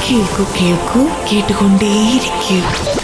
കേൾക്കൂ കേൾക്കൂ കേട്ടുകൊണ്ടേയിരിക്കൂ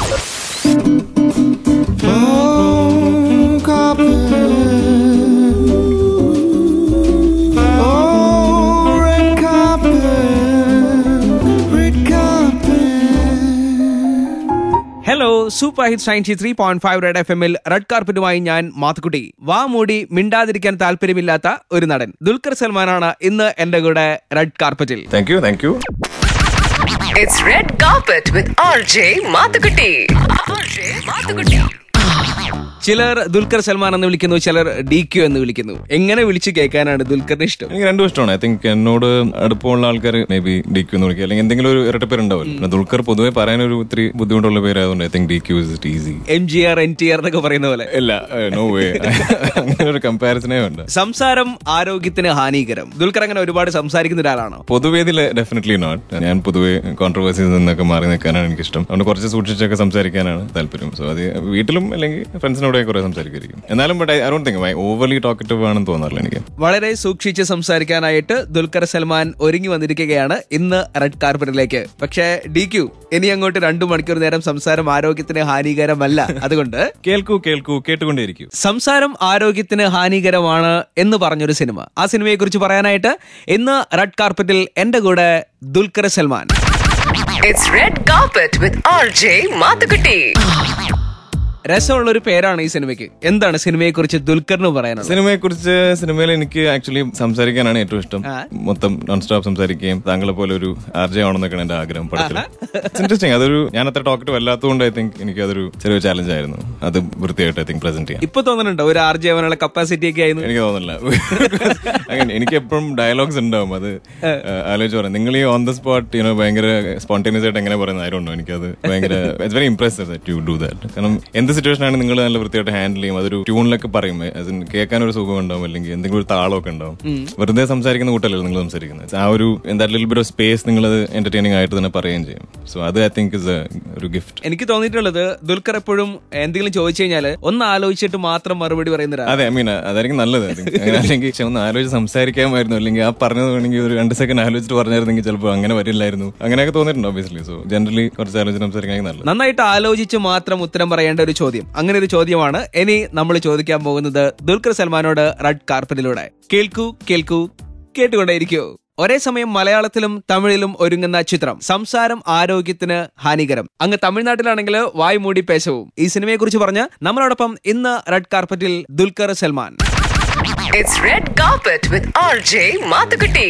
hello super hit ninety three point five red F എമ്മിൽ റെഡ് കാർപ്പറ്റുമായി ഞാൻ മാത്തുക്കുട്ടി വാ മൂടി മിണ്ടാതിരിക്കാൻ താല്പര്യമില്ലാത്ത ഒരു നടൻ ദുൽഖർ സൽമാനാണ് ഇന്ന് എന്റെ കൂടെ റെഡ് കാർപ്പറ്റിൽ thank you thank you It's Red Carpet with RJ Mathukutti. RJ Mathukutti. ചിലർ ദുൽഖർ സൽമാൻ എന്ന് വിളിക്കുന്നു ചിലർ ഡി ക്യു എന്ന് വിളിക്കുന്നു എങ്ങനെ വിളിച്ചു കേൾക്കാനാണ് ദുൽഖറിന് ഇഷ്ടം എനിക്ക് രണ്ടും ഇഷ്ടമാണ് ഐ തിങ്ക് എന്നോട് അടുപ്പമുള്ള ആൾക്കാർ മേ ബി ഡി ക്യൂ എന്ന് വിളിക്കുക അല്ലെങ്കിൽ എന്തെങ്കിലും ഒരു ഇരട്ട പേര് ഉണ്ടാവില്ല പിന്നെ ദുൽഖർ പൊതുവെ പറയാനൊരു ഇത്തിരി ബുദ്ധിമുട്ടുള്ള പേരായതുകൊണ്ട് I think D Q is easy M G R N T R എന്നൊക്കെ പറയുന്ന പോലെ ഇല്ല നോ വേ അങ്ങനെ ഒരു കമ്പാരിസനേ ഉണ്ട് സംസാരം ആരോഗ്യത്തിന് ഹാനികരം ദുൽഖർ അങ്ങനെ ഒരുപാട് സംസാരിക്കുന്ന ഒരാളാണോ പൊതുവേദിയിൽ ഡെഫിനറ്റ്ലി നോട്ട് ഞാൻ പൊതുവെ കോൺട്രവേഴ്സിയിൽ നിന്നൊക്കെ മാറി നിൽക്കാനാണ് എനിക്ക് ഇഷ്ടം അതുകൊണ്ട് കുറച്ച് സൂക്ഷിച്ചൊക്കെ സംസാരിക്കാനാണ് താല്പര്യം സോ അത് വീട്ടിലും അല്ലെങ്കിൽ ഫ്രണ്ട്സിനോട് കുറെ സംസാരിക്കും എന്നാലും but I don't think overly talkative ആണെന്ന് തോന്നാറില്ല എനിക്ക് വളരെ സൂക്ഷിച്ച് സംസാരിക്കാനായിട്ട് ദുൽഖർ സൽമാൻ ഒരുങ്ങി വന്നിരിക്കുകയാണ് ഇന്ന് റെഡ് കാർപ്പറ്റിലേക്ക് പക്ഷേ ഡി ക്യു ഇനി അങ്ങോട്ട് രണ്ടു മണിക്കൂർ നേരം സംസാരം ആരോഗ്യത്തിന് ഹാനികരമല്ല അതുകൊണ്ട് കേൾക്കൂ കേൾക്കൂ കേട്ടുകൊണ്ടേയിരിക്കും സംസാരം ആരോഗ്യത്തിന് ഹാനികരമാണ് എന്ന് പറഞ്ഞൊരു സിനിമ ആ സിനിമയെ കുറിച്ച് പറയാനായിട്ട് ഇന്ന് റെഡ് കാർപ്പറ്റിൽ എന്റെ കൂടെ Dulquer Salmaan It's Red Carpet with RJ Mathukutti. രസമുള്ള ഒരു പേരാണ് ഈ സിനിമയ്ക്ക് എന്താണ് സിനിമയെ കുറിച്ച് ദുൽഖറിന് പറയാനുള്ളത് സിനിമയെ കുറിച്ച് സിനിമയിൽ എനിക്ക് ആക്ച്വലി സംസാരിക്കാനാണ് ഏറ്റവും ഇഷ്ടം ആ. മൊത്തം നോൺ സ്റ്റോപ്പ് സംസാരിക്കുകയും താങ്കളെ പോലെ ഒരു ആർജെ ആണെന്നൊക്കെയാണ് എന്റെ ആഗ്രഹം പടത്തിൽ ഇൻട്രസ്റ്റിംഗ് അതൊരു ഞാൻ അത്ര ടോക്കറ്റീവ് അല്ലാത്തതുകൊണ്ട് ഐ തിങ്ക് എനിക്ക് അതൊരു ചെറിയ ചാലഞ്ച് ആയിരുന്നു അത് വൃത്തിയായിട്ട് ഐ തിങ്ക് പ്രസന്റ് ചെയ്യാം ഇപ്പൊ തോന്നുന്നുണ്ടോ ഒരു ആർ ജി അവനുള്ള കപ്പാസിറ്റി ഒക്കെ ആയിരുന്നു എനിക്ക് തോന്നുന്നില്ല അങ്ങനെ എനിക്ക് എപ്പോഴും ഡയലോഗ്സ് ഉണ്ടാവും അത് ആലോചിച്ച് പറയാം നിങ്ങൾ ഈ ഓൺ ദ സ്പോട്ട് യുനോ ഭയങ്കര സ്പോണ്ടേനിയസ് ആയിട്ട് എങ്ങനെ പറയുന്നത് ആരുണ്ടോ എനിക്കത് ഭയങ്കര it's very impressive that you do that കാരണം എന്ത് സിറ്റുവേഷൻ ആണ് നിങ്ങൾ നല്ല വൃത്തിയായിട്ട് ഹാൻഡിൽ ചെയ്യും അതൊരു ട്യൂണിലൊക്കെ പറയും as in കേൾക്കാൻ ഒരു സുഖം ഉണ്ടാവും അല്ലെങ്കിൽ എന്തെങ്കിലും ഒരു താളമൊക്കെ ഉണ്ടാവും വെറുതെ സംസാരിക്കുന്ന കൂട്ടല്ലല്ലോ നിങ്ങൾ സംസാരിക്കുന്നത് ആ ഒരു എന്താ ലിറ്റിൽ ബിറ്റ് ഓഫ് സ്പേസ് നിങ്ങൾ അത് എന്റർടൈനിങ് ആയിട്ട് തന്നെ പറയുകയും ചെയ്യും സോ അത് ഐ തിങ്ക് ഇസ് ഒരു ഗിഫ്റ്റ് എനിക്ക് തോന്നിയിട്ടുള്ളത് ദുൽഖർ എപ്പോഴും എന്തെങ്കിലും ചോദിച്ചു കഴിഞ്ഞാൽ ഒന്ന് ആലോചിച്ചിട്ട് മാത്രം മറുപടി പറയുന്ന ഒരാൾ അതെ ഐ മീൻ അതായിരിക്കും നല്ലത് I think. അങ്ങനെ അല്ലെങ്കിൽ പക്ഷെ ഒന്ന് ആലോചിച്ച് സംസാരിക്കാമായിരുന്നു അല്ലെങ്കിൽ ആ പറഞ്ഞത് വേണമെങ്കിൽ ഒരു രണ്ട് സെക്കൻഡ് ആലോചിച്ചിട്ട് പറഞ്ഞായിരുന്നെങ്കിൽ ചിലപ്പോൾ അങ്ങനെ വരില്ലായിരുന്നു അങ്ങനെയൊക്കെ തോന്നിയിട്ടുണ്ട് ഒബിയസ്ലി സോ ജനറലി കുറച്ച് ആലോചിച്ച് സംസാരിക്കാൻ നല്ലത് നന്നായിട്ട് ആലോചിച്ച് മാത്രം ഉത്തരം പറയേണ്ട ഒരു ചോദ്യം അങ്ങനെ ഒരു ചോദ്യമാണ് ഇനി നമ്മൾ ചോദിക്കാൻ പോകുന്നത് ദുൽഖർ സൽമാനോട് റെഡ് കാർപ്പറ്റിലൂടെ കേൾക്കൂ കേൾക്കൂ കേട്ടുകൊണ്ടേയിരിക്കൂ ഒരേ സമയം മലയാളത്തിലും തമിഴിലും ഒരുങ്ങുന്ന ചിത്രം സംസാരം ആരോഗ്യത്തിന് ഹാനികരം അങ്ങ് തമിഴ്നാട്ടിലാണെങ്കിൽ വായ് മൂടി പേശവും ഈ സിനിമയെ കുറിച്ച് പറഞ്ഞ് നമ്മളോടൊപ്പം ഇന്ന് റെഡ് കാർപ്പറ്റിൽ Dulquer Salmaan It's Red Carpet with RJ Mathukutti.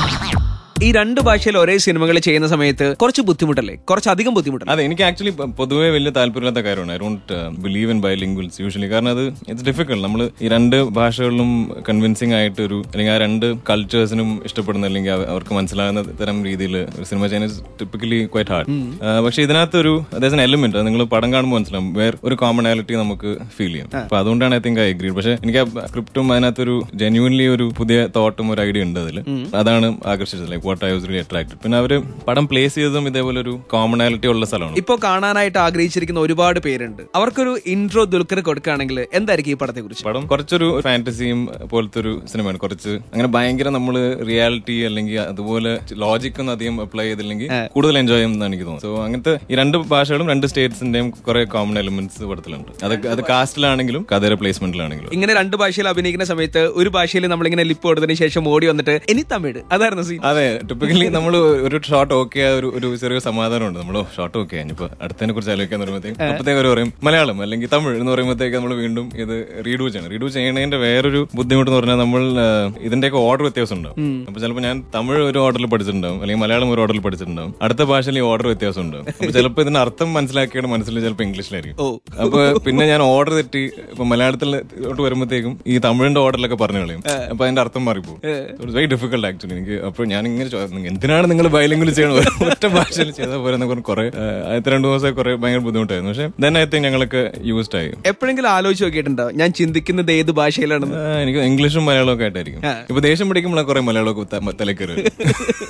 ഈ രണ്ട് ഭാഷയിൽ ഒരേ സിനിമകൾ ചെയ്യുന്ന സമയത്ത് കുറച്ച് ബുദ്ധിമുട്ടല്ലേ കുറച്ചധികം ബുദ്ധിമുട്ടല്ലേ അതെ എനിക്ക് ആക്ച്വലി പൊതുവേ വലിയ താല്പര്യമില്ലാത്ത കാര്യമാണ് I don't believe in bilinguals usually കാരണം അത് ഇറ്റ്സ് ഡിഫിക്കൽട്ട് നമ്മൾ ഈ രണ്ട് ഭാഷകളിലും കൺവിൻസിംഗ് ആയിട്ട് ഒരു അല്ലെങ്കിൽ ആ രണ്ട് കൾച്ചേഴ്സിനും ഇഷ്ടപ്പെടുന്ന അല്ലെങ്കിൽ അവ- അവർക്ക് മനസ്സിലാകുന്ന തരം രീതിയിൽ ഒരു സിനിമ ചെയ്യാൻ ടിപ്പിക്കലി ക്വൈറ്റ് ഹാർഡ് പക്ഷെ ഇതിനകത്ത് ഒരു അതായത് എലമെന്റ് നിങ്ങൾ പടം കാണുമ്പോൾ മനസ്സിലാവും വേറെ ഒരു കോമണാലിറ്റി നമുക്ക് ഫീൽ ചെയ്യും അപ്പൊ അതുകൊണ്ടാണ് ഐ തിങ്ക് ഐ അഗ്രീഡ് പക്ഷെ എനിക്ക് ആ സ്ക്രിപ്റ്റും അതിനകത്തൊരു ജെന്യൂൻലി ഒരു പുതിയ തോട്ടും ഒരു ഐഡിയ ഉണ്ട് അതിൽ അതാണ് ആകർഷിച്ചത് like what I was really attracted പിന്നെ അവര് പടം പ്ലേസ് ചെയ്തതും ഇതേപോലെ ഒരു കോമണാലിറ്റി ഉള്ള സ്ഥലമാണ് ഇപ്പോ കാണാനായിട്ട് ആഗ്രഹിച്ചിരിക്കുന്ന ഒരുപാട് പേരുണ്ട് അവർക്കൊരു ഇൻട്രോ ദുൽഖർ കൊടുക്കുകയാണെങ്കിൽ എന്തായിരിക്കും ഈ പടത്തെ കുറിച്ച് പടം കുറച്ചൊരു ഫാന്റസിയും പോലത്തെ ഒരു സിനിമയാണ് കുറച്ച് അങ്ങനെ ഭയങ്കര നമ്മൾ റിയാലിറ്റി അല്ലെങ്കിൽ അതുപോലെ ലോജിക് ഒന്നും അധികം അപ്ലൈ ചെയ്തില്ലെങ്കിൽ കൂടുതൽ എൻജോയ് ചെയ്യും എന്നാണ് എനിക്ക് തോന്നുന്നത് സോ അങ്ങനത്തെ ഈ രണ്ട് ഭാഷകളും രണ്ട് സ്റ്റേറ്റ്സിന്റെയും കുറെ കോമൺ എലിമെന്റ്സ് പടത്തിലുണ്ട് അത് അത് കാസ്റ്റിലാണെങ്കിലും കഥയുടെ പ്ലേസ്മെന്റിലാണെങ്കിലും ഇങ്ങനെ രണ്ട് ഭാഷയിൽ അഭിനയിക്കുന്ന സമയത്ത് ഒരു ഭാഷയിൽ നമ്മളിങ്ങനെ ലിപ്പ് കൊടുത്തതിന് ശേഷം ഓടി വന്നിട്ട് ഇനി തമിഴ് അതായിരുന്നു സീൻ അതെ ടിപ്പിക്കലി നമ്മൾ ഒരു ഷോട്ട് ഓക്കെ ഒരു ഒരു ചെറിയ സമാധാനമുണ്ട് നമ്മൾ ഷോട്ട് ഓക്കെ ഇനിയിപ്പോ അടുത്തതിനെ കുറിച്ച് ആലോചിക്കാൻ പറയുമ്പോഴത്തേക്ക് അപ്പത്തേക്ക് അവർ പറയും മലയാളം അല്ലെങ്കിൽ തമിഴ് എന്ന് പറയുമ്പോഴത്തേക്ക് നമ്മൾ വീണ്ടും ഇത് റീഡൂ ചെയ്യണം റീഡൂ ചെയ്യുന്നതിന്റെ വേറൊരു ബുദ്ധിമുട്ട് എന്ന് പറഞ്ഞാൽ നമ്മൾ ആ, ഇതിന്റെയൊക്കെ ഓർഡർ വ്യത്യാസം ഉണ്ടാവും അപ്പൊ ചിലപ്പോൾ ഞാൻ തമിഴ് ഒരു ഓർഡറിൽ പഠിച്ചിട്ടുണ്ടാവും അല്ലെങ്കിൽ മലയാളം ഒരു ഓർഡറിൽ പഠിച്ചിട്ടുണ്ടാവും അടുത്ത ഭാഷയിൽ ഈ ഓർഡർ വ്യത്യാസം ഉണ്ടാവും അപ്പൊ ചിലപ്പോൾ ഇതിന്റെ അർത്ഥം മനസ്സിലാക്കിയുടെ മനസ്സിൽ ചിലപ്പോൾ ഇംഗ്ലീഷിലായിരിക്കും ഓ. അപ്പൊ പിന്നെ ഞാൻ ഓർഡർ തെറ്റി ഇപ്പൊ മലയാളത്തിലോട്ട് വരുമ്പോഴത്തേക്കും ഈ തമിഴിന്റെ ഓർഡറിലൊക്കെ പറഞ്ഞു കളയും അപ്പൊ അതിന്റെ അർത്ഥം മാറിപ്പോകും വെരി ഡിഫിക്കൽട്ട് ആക്ച്വലി എനിക്ക് അപ്പൊ ഞാൻ ഇങ്ങനെ ചോദിച്ചു എന്തിനാണ് നിങ്ങൾ ബൈലിംഗിൽ ചെയ്യണത് ഒറ്റ ഭാഷയിൽ ചെയ്താൽ പോലെ എന്നൊക്കെ കുറെ ആദ്യത്തെ രണ്ടു ദിവസം കുറെ ഭയങ്കര ബുദ്ധിമുട്ടായിരുന്നു പക്ഷെ then I think ഞങ്ങളൊക്കെ യൂസ്ഡ് ആയി എപ്പോഴെങ്കിലും ആലോചിച്ച് നോക്കിയിട്ടുണ്ടോ ഞാൻ ചിന്തിക്കുന്നത് ഏത് ഭാഷയിലാണെന്ന് ആ, എനിക്ക് ഇംഗ്ലീഷും മലയാളവും ഒക്കെ ആയിട്ടായിരിക്കും ഇപ്പൊ ദേഷ്യം പിടിക്കുമ്പോഴാണ് കുറെ മലയാളമൊക്കെ ത- തലയിൽ കയറി വരും.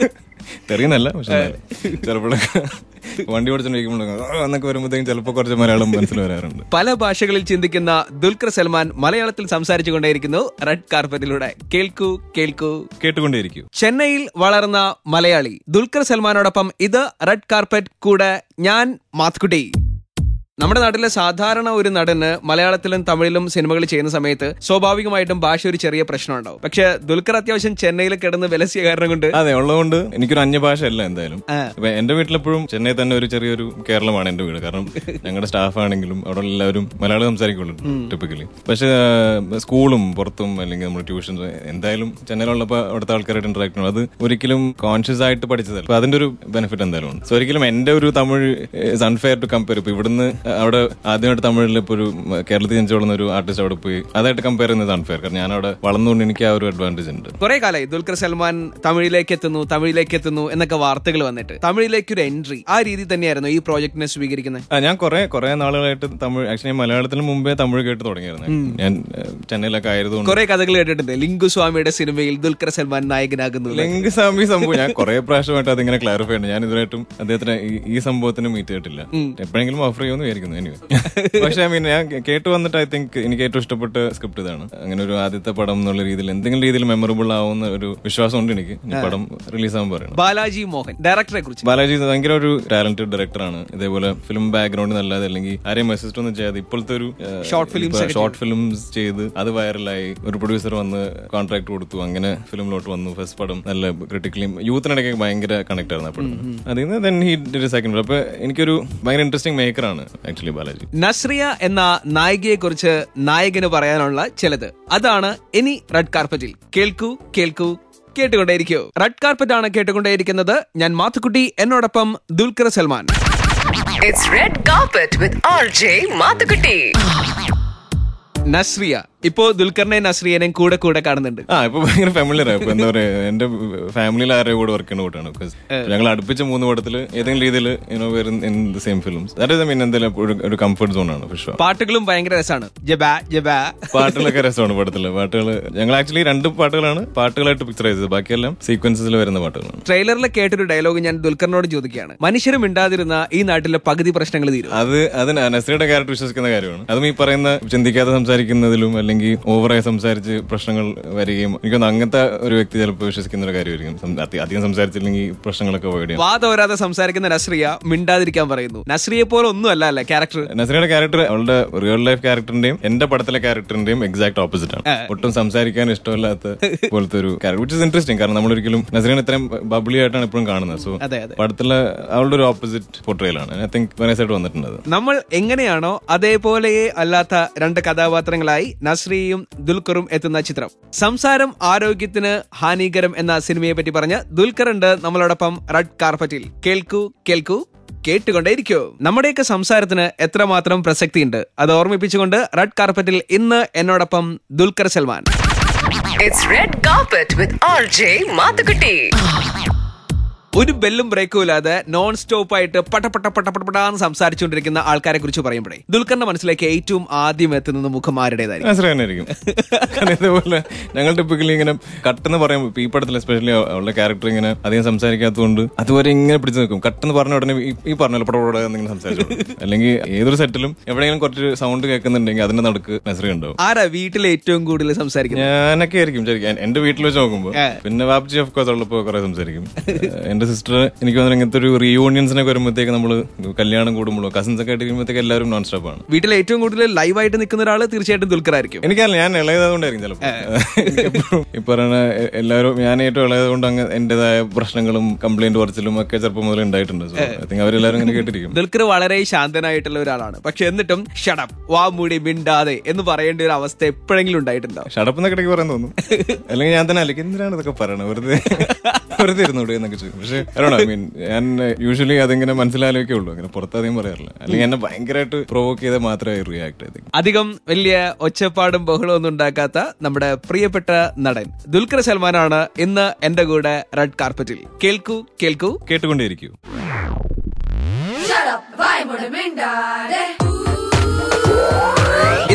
തെറിയുന്നല്ല പക്ഷെ ചിലപ്പോഴൊക്കെ വണ്ടി ഓടിച്ചോണ്ടിരിക്കുമ്പോൾ എന്നൊക്കെ വരുമ്പോഴത്തേക്കും ചിലപ്പോൾ കുറച്ച് മലയാളം മനസ്സിൽ വരാറുണ്ട് പല ഭാഷകളിൽ ചിന്തിക്കുന്ന ദുൽഖർ സൽമാൻ മലയാളത്തിൽ സംസാരിച്ചു കൊണ്ടേയിരിക്കുന്നു റെഡ് കാർപ്പറ്റിലൂടെ കേൾക്കൂ കേൾക്കൂ കേട്ടുകൊണ്ടേയിരിക്കും ചെന്നൈയിൽ വളർന്ന മലയാളി ദുൽഖർ സൽമാനോടൊപ്പം ഇത് റെഡ് കാർപ്പറ്റ് കൂടെ ഞാൻ മാത്കുട്ടി നമ്മുടെ നാട്ടിലെ സാധാരണ ഒരു നടന് മലയാളത്തിലും തമിഴിലും സിനിമകൾ ചെയ്യുന്ന സമയത്ത് സ്വാഭാവികമായിട്ടും ഭാഷ ഒരു ചെറിയ പ്രശ്നമുണ്ടാവും പക്ഷെ ദുൽഖർ അത്യാവശ്യം ചെന്നൈയിൽ കിടന്ന് വിലസിയ കാരണം കൊണ്ട് അതെ ഉള്ളതുകൊണ്ട് എനിക്കൊരു അന്യഭാഷ അല്ല എന്തായാലും ആ. ഇപ്പൊ എന്റെ വീട്ടിലെപ്പോഴും ചെന്നൈ തന്നെ ഒരു ചെറിയൊരു കേരളമാണ് എന്റെ വീട് കാരണം ഞങ്ങളുടെ സ്റ്റാഫ് ആണെങ്കിലും അവിടെ എല്ലാവരും മലയാളം സംസാരിക്കുള്ളൂ ടിപ്പിക്കലി പക്ഷെ ആ, സ്കൂളും പുറത്തും അല്ലെങ്കിൽ നമ്മൾ ട്യൂഷൻ എന്തായാലും ചെന്നൈയിലുള്ളപ്പോ അവിടുത്തെ ആൾക്കാരായിട്ട് ഇന്ററാക്ട് ചെയ്യണം അത് ഒരിക്കലും കോൺഷ്യസ് ആയിട്ട് പഠിച്ചതല്ല അപ്പൊ അതിന്റെ ഒരു ബെനിഫിറ്റ് എന്തായാലും ഉണ്ട് സോ ഒരിക്കലും എന്റെ ഒരു തമിഴ് അൺഫെയർ ടു കമ്പയർ ഇപ്പൊ ഇവിടുന്ന് അവിടെ ആദ്യമായിട്ട് തമിഴിൽ ഇപ്പൊ ഒരു കേരളത്തിൽ ജനിച്ചു വളർന്ന ഒരു ആർട്ടിസ്റ്റ് അവിടെ പോയി അതായിട്ട് കമ്പയർ ചെയ്യുന്നത് അൺഫെയർ കാരണം ഞാൻ അവിടെ വളർന്നുകൊണ്ട് എനിക്ക് ആ ഒരു അഡ്വാൻറ്റേജ് ഉണ്ട് കുറെ കാലമായി ദുൽഖർ സൽമാൻ തമിഴിലേക്ക് എത്തുന്നു തമിഴിലേക്ക് എത്തുന്നു എന്നൊക്കെ വാർത്തകൾ വന്നിട്ട് തമിഴിലേക്ക് ഒരു എൻട്രി ആ രീതി തന്നെയായിരുന്നു ഈ പ്രോജക്റ്റിനെ സ്വീകരിക്കുന്നത് ആ ഞാൻ കുറെ കുറെ നാളുകളായിട്ട് തമിഴ് ആക്ച്വലി മലയാളത്തിന് മുമ്പേ തമിഴ് കേട്ട് തുടങ്ങിയായിരുന്നു ഞാൻ ഏഹ്, ചെന്നൈയിലൊക്കെ ആയതുകൊണ്ട് കുറെ കഥകൾ കേട്ടിട്ടുണ്ട് ലിംഗുസ്വാമിയുടെ സിനിമയിൽ ദുൽഖർ സൽമാൻ നായകനാകുന്നു ലിംഗസ്വാമി സംഭവം ഞാൻ കുറെ പ്രാവശ്യമായിട്ട് അതിങ്ങനെ ക്ലാരിഫൈ ഉണ്ട് ഞാൻ ഇതുവരായിട്ടും അദ്ദേഹത്തിന് ഈ- ഈ സംഭവത്തിന് മീറ്റ് ചെയ്തിട്ടില്ല എപ്പോഴെങ്കിലും ഓഫർ ചെയ്യുമെന്ന് വിചാരിക്കുന്നു എനിവേ പക്ഷെ ഐ മീൻ ഞാൻ കേട്ട് വന്നിട്ട് ഐ തിങ്ക് എനിക്ക് ഏറ്റവും ഇഷ്ടപ്പെട്ട സ്ക്രിപ്റ്റ് ഇതാണ് അങ്ങനെ ഒരു ആദ്യത്തെ പടം എന്നുള്ള രീതിയിൽ എന്തെങ്കിലും രീതിയിൽ മെമ്മറബിൾ ആവുന്ന ഒരു വിശ്വാസം ഉണ്ട് എനിക്ക് ഈ പടം റിലീസ് ആവാൻ പറയണം ബാലാജി മോഹൻ ഡയറക്ടറെ കുറിച്ച് ബാലാജി ഭയങ്കര ഒരു ടാലന്റഡ് ഡയറക്ടറാണ് ഇതേപോലെ ഫിലിം ബാക്ക്ഗ്രൗണ്ട് നല്ലത് അല്ലെങ്കിൽ ആരെയും അസിസ്റ്റ് ഒന്നും ചെയ്യാതെ ഇപ്പോഴത്തെ ഒരു Short films ഒക്കെ ഷോർട്ട് ഫിലിംസ് ചെയ്ത് അത് വൈറലായി ഒരു പ്രൊഡ്യൂസർ വന്ന് കോൺട്രാക്ട് കൊടുത്തു അങ്ങനെ ഫിലിമിലോട്ട് വന്നു ഫസ്റ്റ് പടം നല്ല ക്രിട്ടിക്കലി യൂത്തിനിടയ്ക്ക് ഭയങ്കര കണക്ട് ആയിരുന്നു ആ പടം അതിൽ നിന്ന് then he did a second അപ്പൊ എനിക്കൊരു ഭയങ്കര ഇൻട്രസ്റ്റിംഗ് മേക്കറാണ് ആക്ച്വലി ബാലാജി നസ്രിയ എന്ന നായികയെ കുറിച്ച് നായകന് പറയാനുള്ള ചിലത് അതാണ് ഇനി റെഡ് കാർപ്പറ്റിൽ കേൾക്കൂ കേൾക്കൂ കേട്ടുകൊണ്ടേയിരിക്കൂ റെഡ് കാർപ്പറ്റ് ആണ് കേട്ടുകൊണ്ടേയിരിക്കുന്നത് ഞാൻ മാത്തുക്കുട്ടി എന്നോടൊപ്പം Dulquer Salmaan It's Red Carpet with RJ Mathukutti. Nazriya ഇപ്പോ ദുൽഖറിനെയും നസ്രിയനെയും കൂടെ കൂടെ കാണുന്നുണ്ട് ആ ഇപ്പൊ ഭയങ്കര ഫാമിലിയർ ഇപ്പൊ എന്താ പറയാ എന്റെ ഫാമിലിയിൽ ആരെയും കൂടെ വർക്ക് ചെയ്യുന്ന കൂട്ടാണ് Because ഞങ്ങൾ അടുപ്പിച്ച മൂന്ന് പടത്തിൽ ഏതെങ്കിലും രീതിയിൽ you know where in the same films that mean എന്തായാലും ഒരു- ഒരു കംഫർട്ട് സോൺ ആണ് ഫിഷ് പാട്ടുകളും ഭയങ്കര രസമാണ് ജബാ ജബാ പാട്ടുകളൊക്കെ രസമാണ് പടത്തില് പാട്ടുകൾ ഞങ്ങൾ ആക്ച്വലി രണ്ട് പാട്ടുകളാണ് പാട്ടുകളായിട്ട് പിക്ചറൈസ് ചെയ്തത് ബാക്കിയെല്ലാം സീക്വൻസിൽ വരുന്ന പാട്ടുകളാണ് ട്രെയിലറിൽ കേട്ടൊരു ഡയലോഗ് ഞാൻ ദുൽഖറിനോട് ചോദിക്കുകയാണ് മനുഷ്യരും മിണ്ടാതിരുന്ന ഈ നാട്ടിലെ പകുതി പ്രശ്നങ്ങൾ തീരും അത് അത് നസ്രിയുടെ ക്യാരക്ടർ വിശ്വസിക്കുന്ന കാര്യമാണ് അതും ഈ പറയുന്ന ചിന്തിക്കാതെ സംസാരിക്കുന്നതിലും അല്ലെങ്കിൽ ഓവറായി സംസാരിച്ച് പ്രശ്നങ്ങൾ വരികയും എനിക്കൊന്ന് അങ്ങനത്തെ ഒരു വ്യക്തി ചിലപ്പോൾ വിശ്വസിക്കുന്ന ഒരു കാര്യമായിരിക്കും സം- അതി- അധികം സംസാരിച്ചില്ലെങ്കിൽ പ്രശ്നങ്ങളൊക്കെ അവോയ്ഡ് ചെയ്യാം വാദോരാതെ സംസാരിക്കുന്ന നസ്രിയ മിണ്ടാതിരിക്കാൻ പറയുന്നു നസ്രിയെ പോലെ ഒന്നും അല്ല അല്ലേ ക്യാരക്ടർ നസ്രിയുടെ ക്യാരക്ടർ അവളുടെ റിയൽ ലൈഫ് ക്യാരക്ടറിന്റെയും എന്റെ പടത്തിലെ ക്യാരക്ടറിന്റെയും എക്സാക്ട് ഓപ്പോസിറ്റ് ആണ് ഒട്ടും സംസാരിക്കാൻ ഇഷ്ടമില്ലാത്ത പോലത്തെ ഒരു ക്യാരക്ടർ വിച്ച് ഇസ് ഇൻട്രസ്റ്റിംഗ് കാരണം നമ്മളൊരിക്കലും നസ്രീനെ ഇത്രയും ബബ്ലി ആയിട്ടാണ് ഇപ്പോഴും കാണുന്നത് സോ അതെ, അതെ. പടത്തിലെ അവളുടെ ഒരു ഓപ്പോസിറ്റ് പോർട്രയിലാണ് ഐ തിങ്ക് വെനസായിട്ട് വന്നിട്ടുണ്ട് അത്. നമ്മൾ എങ്ങനെയാണോ അതേപോലെയേ അല്ലാത്ത രണ്ട് കഥാപാത്രങ്ങളായി നസ്രിയയും ദുൽഖറും എത്തുന്ന ചിത്രം സംസാരം ആരോഗ്യത്തിന് ഹാനികരം എന്ന സിനിമയെ പറ്റി പറഞ്ഞ് ദുൽഖർ ഉണ്ട് നമ്മളോടൊപ്പം റെഡ് കാർപ്പറ്റിൽ കേൾക്കൂ കേൾക്കൂ കേട്ടുകൊണ്ടേയിരിക്കോ നമ്മുടെയൊക്കെ സംസാരത്തിന് എത്രമാത്രം പ്രസക്തിയുണ്ട് അത് ഓർമ്മിപ്പിച്ചുകൊണ്ട് റെഡ് കാർപ്പറ്റിൽ ഇന്ന് എന്നോടൊപ്പം Dulquer Salmaan It's Red Carpet with RJ Mathukutti. ഒരു ബെല്ലും ബ്രേക്കും ഇല്ലാതെ നോൺ സ്റ്റോപ്പ് ആയിട്ട് പട്ട പട്ട പട്ട പട്ട പട്ടാന്ന് സംസാരിച്ചുകൊണ്ടിരിക്കുന്ന ആൾക്കാരെ കുറിച്ച് പറയുമ്പോഴേ ദുൽഖറിന്റെ മനസ്സിലേക്ക് ഏറ്റവും ആദ്യം എത്തുന്നത് മുഖം ആരുടേതായിരിക്കും നസ്രി തന്നെ ആയിരിക്കും കാരണം ഇതേപോലെ ഞങ്ങൾ ടിപ്പിക്കലി ഇങ്ങനെ കട്ടെന്ന് പറയുമ്പോൾ ഇപ്പൊ ഈ പടത്തിൽ എസ്പെഷ്യലി അവളുടെ ക്യാരക്ടർ ഇങ്ങനെ അധികം സംസാരിക്കാത്തതുകൊണ്ട് അതുവരെ ഇങ്ങനെ പിടിച്ചു നിൽക്കും കട്ടെന്ന് പറഞ്ഞ ഉടനെ ഈ- ഈ പറഞ്ഞ പടപട എന്തെങ്കിലും സംസാരിച്ചു അല്ലെങ്കിൽ ഏതൊരു സെറ്റിലും എവിടെയെങ്കിലും കുറച്ച് സൗണ്ട് കേൾക്കുന്നുണ്ടെങ്കിൽ അതിന്റെ നടുക്ക് നസ്രി ഉണ്ടാവും ആരാ വീട്ടിൽ ഏറ്റവും കൂടുതൽ സംസാരിക്കുന്നത് ഞാനൊക്കെ ആയിരിക്കും ശരിക്കും എൻ- എന്റെ വീട്ടിൽ വെച്ച് നോക്കുമ്പോ പിന്നെ വാപ്ജി ഓഫ് കോഴ്സ് ഉള്ളപ്പോ കുറെ സംസാരിക്കും എന്റെ സിസ്റ്റർ എനിക്ക് തോന്നുന്നു ഇങ്ങനത്തെ ഒരു റീയൂണിയൻസിനൊക്കെ വരുമ്പോഴത്തേക്ക് നമ്മള് കല്യാണം കൂടുമ്പോഴോ കസിൻസ് ഒക്കെ ആയിട്ട് ഇരിക്കുമ്പോഴത്തേക്ക് എല്ലാവരും നോൺ സ്റ്റോപ്പ് ആണ് വീട്ടിൽ ഏറ്റവും കൂടുതൽ ലൈവായിട്ട് നിൽക്കുന്ന ഒരാള് തീർച്ചയായിട്ടും ദുൽഖർ ആയിരിക്കും എനിക്കല്ല ഞാൻ ഇളയതുകൊണ്ടായിരിക്കും ചിലപ്പോൾ എനിക്കെപ്പോഴും ഈ പറയുന്ന എ- എല്ലാവരും ഞാൻ ഏറ്റവും ഇളയതുകൊണ്ട് അങ്ങ് എന്റേതായ പ്രശ്നങ്ങളും കംപ്ലൈന്റ് പറച്ചിലും ഒക്കെ ചെറുപ്പം മുതൽ ഉണ്ടായിട്ടുണ്ട് സോ ഐ തിങ്ക് അവരെല്ലാവരും ഇങ്ങനെ കേട്ടിരിക്കും ദുൽഖർ വളരെ ശാന്തനായിട്ടുള്ള ഒരാളാണ് പക്ഷെ എന്നിട്ടും ഷടം വാ മൂടി മിണ്ടാതെ എന്ന് പറയേണ്ട ഒരു അവസ്ഥ എപ്പോഴെങ്കിലും ഉണ്ടായിട്ടുണ്ടോ ഷടപ്പ് എന്നൊക്കെ ഇടയ്ക്ക് പറയാൻ തോന്നും അല്ലെങ്കിൽ ഞാൻ തന്നെ അല്ലെങ്കിൽ എന്തിനാണ് ഇതൊക്കെ പറയണത് വെറുതെ വെറുതെ ഇരുന്നൂടെ എന്നൊക്കെ ചോദിക്കും പക്ഷെ ഐ മീൻ ഞാൻ യൂഷ്വലി അതിങ്ങനെ മനസ്സിലാലോചിക്കേ ഉള്ളൂ അങ്ങനെ പുറത്തധികം പറയാറില്ല അല്ലെങ്കിൽ എന്നെ ഭയങ്കരമായിട്ട് പ്രൊവോക്ക് ചെയ്താൽ മാത്രമേ റിയാക്ട് ചെയ്തേക്കും അധികം വലിയ ഒച്ചപ്പാടും ബഹളവും ഒന്നും ഉണ്ടാക്കാത്ത നമ്മുടെ പ്രിയപ്പെട്ട നടൻ ദുൽഖർ സൽമാനാണ് ഇന്ന് എന്റെ കൂടെ റെഡ് കാർപ്പറ്റിൽ കേൾക്കൂ കേൾക്കൂ കേട്ടുകൊണ്ടേയിരിക്കൂ Shut up, vai, amore, mindare.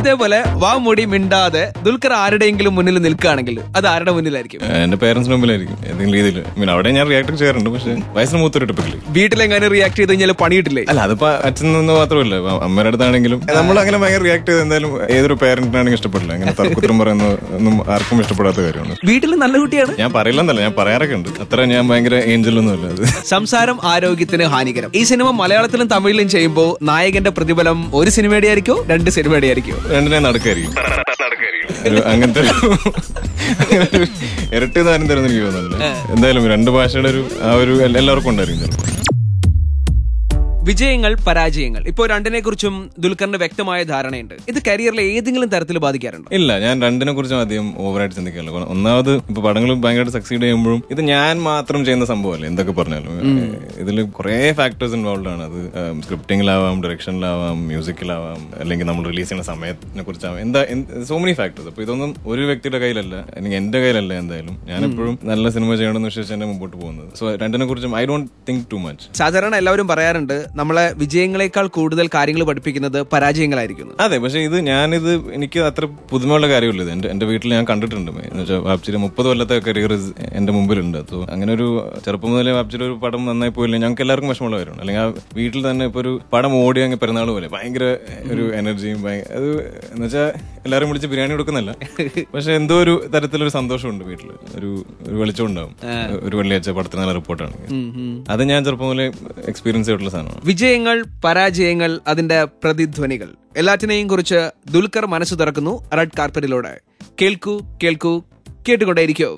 ഇതേപോലെ വാ മൂടി മിണ്ടാതെ ദുൽഖർ ആരുടെയെങ്കിലും മുന്നിൽ നിൽക്കുകയാണെങ്കിൽ അത് ആരുടെ മുന്നിലായിരിക്കും എന്റെ പേരൻസിന് മുമ്പിലായിരിക്കും ഏതെങ്കിലും രീതിയിൽ മീൻ അവിടെ ഞാൻ റിയാക്ട് ചെയ്യാറുണ്ട് പക്ഷെ വയസ്സിന് മൂത്തൊരു ടിപ്പിക്കലി വീട്ടിലെങ്ങാനും റിയാക്ട് ചെയ്ത് കഴിഞ്ഞാൽ പണിയിട്ടില്ലേ അല്ല അതിപ്പോ അച്ഛൻ നിന്ന് മാത്രമല്ല ഇപ്പൊ അമ്മയുടെ അടുത്താണെങ്കിലും നമ്മൾ അങ്ങനെ ഭയങ്കര റിയാക്ട് ചെയ്ത് എന്തായാലും ഏതൊരു പേരന്റിനാണെങ്കിൽ ഇഷ്ടപ്പെടില്ല അങ്ങനെ തർക്കുത്തരം പറയുന്ന ഒന്നും ആർക്കും ഇഷ്ടപ്പെടാത്ത കാര്യമാണ് വീട്ടിൽ നല്ല കുട്ടിയാണ് ഞാൻ പറയില്ലെന്നല്ല ഞാൻ പറയാറൊക്കെ ഉണ്ട് അത്ര ഞാൻ ഭയങ്കര ഏഞ്ചലൊന്നും അല്ല അത് സംസാരം ആരോഗ്യത്തിന് ഹാനികരം ഈ സിനിമ മലയാളത്തിലും തമിഴിലും ചെയ്യുമ്പോൾ നായകന്റെ പ്രതിഫലം ഒരു സിനിമയുടെ ആയിരിക്കോ രണ്ട് സിനിമയുടെ ആയിരിക്കോ രണ്ടിനെ നടക്കായിരിക്കും ഒരു അങ്ങനത്തെ ഒരു അങ്ങനെ ഒരു ഇരട്ടി താരം തരുന്ന എനിക്ക് തോന്നുന്നില്ല എന്തായാലും രണ്ട് ഭാഷയുടെ ഒരു ആ ഒരു എല്ല- എല്ലാവർക്കും ഉണ്ടായിരിക്കും ചിലപ്പോൾ വിജയങ്ങൾ പരാജയങ്ങൾ ഇപ്പോൾ രണ്ടിനെ കുറിച്ചും ദുൽഖറിന് വ്യക്തമായ ധാരണയുണ്ട് ഇത് കരിയറിലെ ഏതെങ്കിലും തരത്തിൽ ബാധിക്കാറുണ്ടോ ഇല്ല ഞാൻ രണ്ടിനെ കുറിച്ചും അധികം ഓവറായിട്ട് ചിന്തിക്കാറില്ല കാരണം ഒന്നാമത് ഇപ്പൊ പടങ്ങൾ ഭയങ്കരമായിട്ട് സക്സീഡ് ചെയ്യുമ്പോഴും ഇത് ഞാൻ മാത്രം ചെയ്യുന്ന സംഭവമല്ല എന്തൊക്കെ പറഞ്ഞാലും ഇതിൽ കുറെ ഫാക്ടേഴ്സ് ഇൻവോൾവ് ആണ് അത് സ്ക്രിപ്റ്റിംഗിലാവാം ഡയറക്ഷനിലാവാം മ്യൂസിക്കിലാവാം അല്ലെങ്കിൽ നമ്മൾ റിലീസ് ചെയ്യുന്ന സമയത്തിനെ കുറിച്ചാവാം എന്താ സോ മെനി ഫാക്ടേഴ്സ് അപ്പൊ ഇതൊന്നും ഒരു വ്യക്തിയുടെ കയ്യിലല്ല അല്ലെങ്കിൽ എന്റെ കയ്യിലല്ല എന്തായാലും ഞാൻ എപ്പോഴും നല്ല സിനിമ ചെയ്യണമെന്ന് വിശ്വസിച്ച് തന്നെ മുമ്പോട്ട് പോകുന്നത് സോ രണ്ടിനെ കുറിച്ചും I don't think too much സാധാരണ എല്ലാവരും പറയാറുണ്ട് നമ്മളെ വിജയങ്ങളെക്കാൾ കൂടുതൽ കാര്യങ്ങൾ പഠിപ്പിക്കുന്നത് പരാജയങ്ങളായിരിക്കുന്നു അതെ പക്ഷെ ഇത് ഞാനിത് എനിക്ക് അത്ര പുതുമയുള്ള കാര്യമില്ല ഇത് എന്റെ എന്റെ വീട്ടിൽ ഞാൻ കണ്ടിട്ടുണ്ട് എന്ന് വെച്ചാൽ വാപ്ചിരി മുപ്പത് കൊല്ലത്തെ കരിയർ എന്റെ മുമ്പിലുണ്ട് സോ അങ്ങനെ ഒരു ചെറുപ്പം മുതലേ വാപ്ചിരി ഒരു പടം നന്നായി പോയില്ല ഞങ്ങൾക്ക് എല്ലാവർക്കും വിഷമമുള്ള കാര്യമാണ് അല്ലെങ്കിൽ ആ വീട്ടിൽ തന്നെ ഇപ്പൊ ഒരു പടം ഓടി അങ്ങ് പെരുന്നാൾ പോലെ ഭയങ്കര ഒരു എനർജിയും ഭയ- അത് എന്ന് വെച്ചാൽ എല്ലാവരും വിളിച്ച് ബിരിയാണി കൊടുക്കുന്നല്ല പക്ഷെ എന്തോ ഒരു തരത്തിലൊരു സന്തോഷമുണ്ട് വീട്ടിൽ ഒരു ഒരു വെളിച്ചം ഉണ്ടാവും ഒരു വെള്ളിയാഴ്ച പടത്തിന് നല്ല റിപ്പോർട്ടാണ് അത് ഞാൻ ചെറുപ്പം മുതലേ എക്സ്പീരിയൻസ് ചെയ്തിട്ടുള്ള സാധനമാണ് വിജയങ്ങൾ പരാജയങ്ങൾ അതിന്റെ പ്രതിധ്വനികൾ എല്ലാറ്റിനെയും കുറിച്ച് ദുൽഖർ മനസ്സ് തുറക്കുന്നു റെഡ് കാർപ്പറ്റിലൂടെ കേൾക്കൂ കേൾക്കൂ കേട്ടുകൊണ്ടേയിരിക്കോ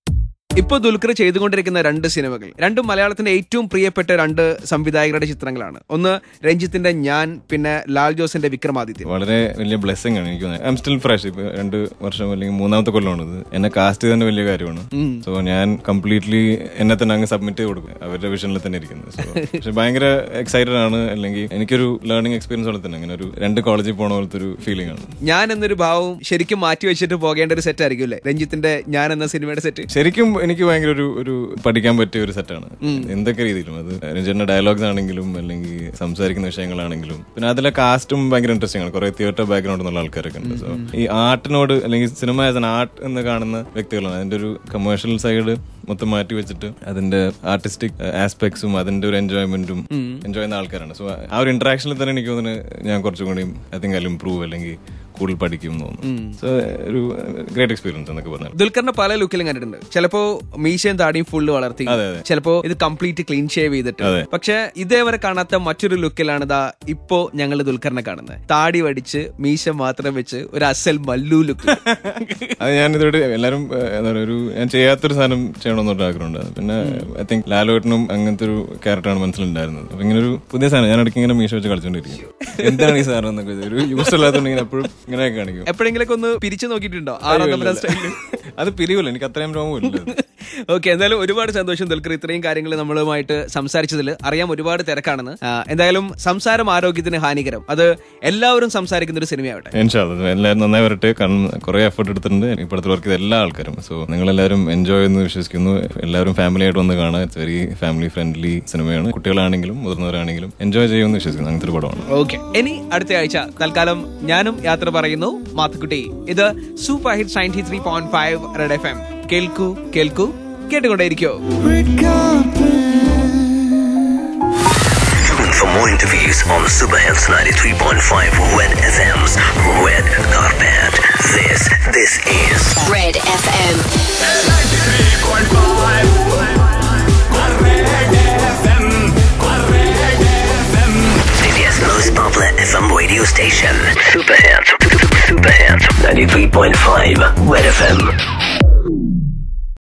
ഇപ്പൊ ദുൽഖർ ചെയ്തുകൊണ്ടിരിക്കുന്ന രണ്ട് സിനിമകൾ രണ്ടും മലയാളത്തിന്റെ ഏറ്റവും പ്രിയപ്പെട്ട രണ്ട് സംവിധായകരുടെ ചിത്രങ്ങളാണ് ഒന്ന് രഞ്ജിത്തിന്റെ ഞാൻ പിന്നെ ലാൽ ജോസിന്റെ വിക്രമാദിത്യൻ വളരെ വലിയ ബ്ലെസ്സിംഗ് ആണ് എനിക്ക് ഐ എം സ്റ്റിൽ ഫ്രഷ് ഇപ്പൊ രണ്ട് വർഷം അല്ലെങ്കിൽ മൂന്നാമത്തെ കൊല്ലമാണ് ഇത് എന്നെ കാസ്റ്റ് ചെയ്തതിന്റെ വലിയ കാര്യമാണ് സോ ഞാൻ കംപ്ലീറ്റ്ലി എന്നെ തന്നെ അങ്ങ് സബ്മിറ്റ് ചെയ്ത് കൊടുക്കും അവരുടെ വിഷനിൽ തന്നെ ഇരിക്കുന്നത് സോ പക്ഷെ ഭയങ്കര എക്സൈറ്റഡ് ആണ് അല്ലെങ്കിൽ എനിക്കൊരു ലേണിംഗ് എക്സ്പീരിയൻസ് പോലെ തന്നെ അങ്ങനെ ഒരു രണ്ട് കോളേജിൽ പോണ പോലത്തെ ഒരു ഫീലിംഗ് ആണ് ഞാൻ എന്നൊരു ഭാവം ശരിക്കും മാറ്റി വെച്ചിട്ട് പോകേണ്ട ഒരു സെറ്റ് ആയിരിക്കും അല്ലേ രഞ്ജിത്തിന്റെ ഞാൻ എന്ന സിനിമയുടെ സെറ്റ് ശരിക്കും എനിക്ക് ഭയങ്കര ഒരു ഒരു പഠിക്കാൻ പറ്റിയ ഒരു സെറ്റാണ് എന്തൊക്കെ രീതിയിലും അത് രഞ്ജന്റെ ഡയലോഗ്സ് ആണെങ്കിലും അല്ലെങ്കിൽ സംസാരിക്കുന്ന വിഷയങ്ങളാണെങ്കിലും പിന്നെ അതിലെ കാസ്റ്റും ഭയങ്കര ഇൻട്രസ്റ്റിംഗ് ആണ് കുറെ തിയേറ്റർ ബാക്ക്ഗ്രൗണ്ട് എന്നുള്ള ആൾക്കാരൊക്കെ ഉണ്ട് സോ ഈ ആർട്ടിനോട് അല്ലെങ്കിൽ സിനിമ ആസ് എൻ ആർട്ട് എന്ന് കാണുന്ന വ്യക്തികളാണ് അതിന്റെ ഒരു കമേഴ്ഷ്യൽ സൈഡ് മൊത്തം മാറ്റി വെച്ചിട്ട് അതിന്റെ ആർട്ടിസ്റ്റിക് ആസ്പെക്ട്സും അതിന്റെ ഒരു എൻജോയ്മെന്റും എൻജോയ് ചെയ്യുന്ന ആൾക്കാരാണ് സോ ആ ഒരു ഇന്ററാക്ഷനിൽ തന്നെ എനിക്ക് തോന്നുന്നു ഞാൻ കുറച്ചും കൂടി ഐ തിങ്ക് അതിൽ ഇംപ്രൂവ് അല്ലെങ്കിൽ കൂടുതൽ പഠിക്കും എന്ന് തോന്നുന്നു സോ ഒരു ഗ്രേറ്റ് എക്സ്പീരിയൻസ് എന്നൊക്കെ പറഞ്ഞാൽ ദുൽഖറിന്റെ പല ലുക്കിലും കണ്ടിട്ടുണ്ട് ചിലപ്പോ മീശയും താടിയും ഫുള്ള് വളർത്തി അതെ, അതെ. ചിലപ്പോ ഇത് കംപ്ലീറ്റ് ക്ലീൻ ഷേവ് ചെയ്തിട്ട് അതെ. പക്ഷെ ഇതേവരെ കാണാത്ത മറ്റൊരു ലുക്കിലാണ് ദാ ഇപ്പോ ഞങ്ങൾ ദുൽഖറിനെ കാണുന്നത് താടി വടിച്ച് മീശ മാത്രം വെച്ച് ഒരു അസൽ മല്ലു ലുക്ക് അത് ഞാൻ ഇതോടെ എല്ലാരും ഏഹ്, എന്താ പറയുക ഒരു ഞാൻ ചെയ്യാത്തൊരു സാധനം ചെയ്യണമെന്നൊരു ആഗ്രഹമുണ്ട് പിന്നെ ഐ തിങ്ക് ലാലോട്ടനും അങ്ങനത്തെ ഒരു ക്യാരക്ടറാണ് മനസ്സിലുണ്ടായിരുന്നത് അപ്പൊ ഇങ്ങനെ ഒരു പുതിയ സാധനം ഞാൻ ഇടയ്ക്ക് ഇങ്ങനെ മീശ വെച്ച് കളിച്ചോണ്ടിരിക്കും എന്താണ് ഈ സാധനം എന്നൊക്കെ ഇത് ഒരു യൂസ് അല്ലാത്തതുകൊണ്ട് ഇങ്ങനെ എപ്പോഴും ഇങ്ങനെയൊക്കെ കാണിക്കും എപ്പോഴെങ്കിലൊക്കെ ഒന്ന് പിരിച്ചു നോക്കിയിട്ടുണ്ടോ ആറാം തമ്പുരാൻ സ്റ്റൈലിൽ അത് പിരിവില്ല എനിക്ക് അത്രയും രോമമില്ല ഓക്കെ എന്തായാലും ഒരുപാട് സന്തോഷം ദുൽഖർ ഇത്രയും കാര്യങ്ങൾ നമ്മളുമായിട്ട് സംസാരിച്ചതിൽ അറിയാം ഒരുപാട് തിരക്കാണെന്ന് ആ, എന്തായാലും സംസാരം ആരോഗ്യത്തിന് ഹാനികരം അത് എല്ലാവരും സംസാരിക്കുന്ന ഒരു സിനിമയാവട്ടെ ഇൻഷാല്ല എല്ലാവരും നന്നായി വരട്ടെ കാരണം കുറെ എഫേർട്ട് എടുത്തിട്ടുണ്ട് ഇപ്പോഴത്തെ വർക്ക് ചെയ്ത എല്ലാ ആൾക്കാരും സോ നിങ്ങൾ എല്ലാവരും എൻജോയ് എന്ന് വിശ്വസിക്കുന്നു എല്ലാവരും ഫാമിലി ആയിട്ട് വന്ന് കാണാൻ ഇറ്റ്സ് വെരി ഫാമിലി ഫ്രണ്ട്ലി സിനിമയാണ് കുട്ടികളാണെങ്കിലും മുതിർന്നവരാണെങ്കിലും എൻജോയ് ചെയ്യുമെന്ന് വിശ്വസിക്കുന്നു അങ്ങനത്തെ ഒരു പടമാണ് ഓക്കെ ഇനി അടുത്ത ആഴ്ച തൽക്കാലം ഞാനും യാത്ര പറയുന്നു മാത്തുക്കുട്ടി ഇത് super hit ninety three point five red F M കേൾക്കൂ കേൾക്കൂ കേട്ടുകൊണ്ടേയിരിക്കോ For more interviews on Super Hits 93.5 Red FM's Red Carpet, this this is Red FM. India's most popular FM radio station. Super Hits, Super Hits 93.5 Red FM.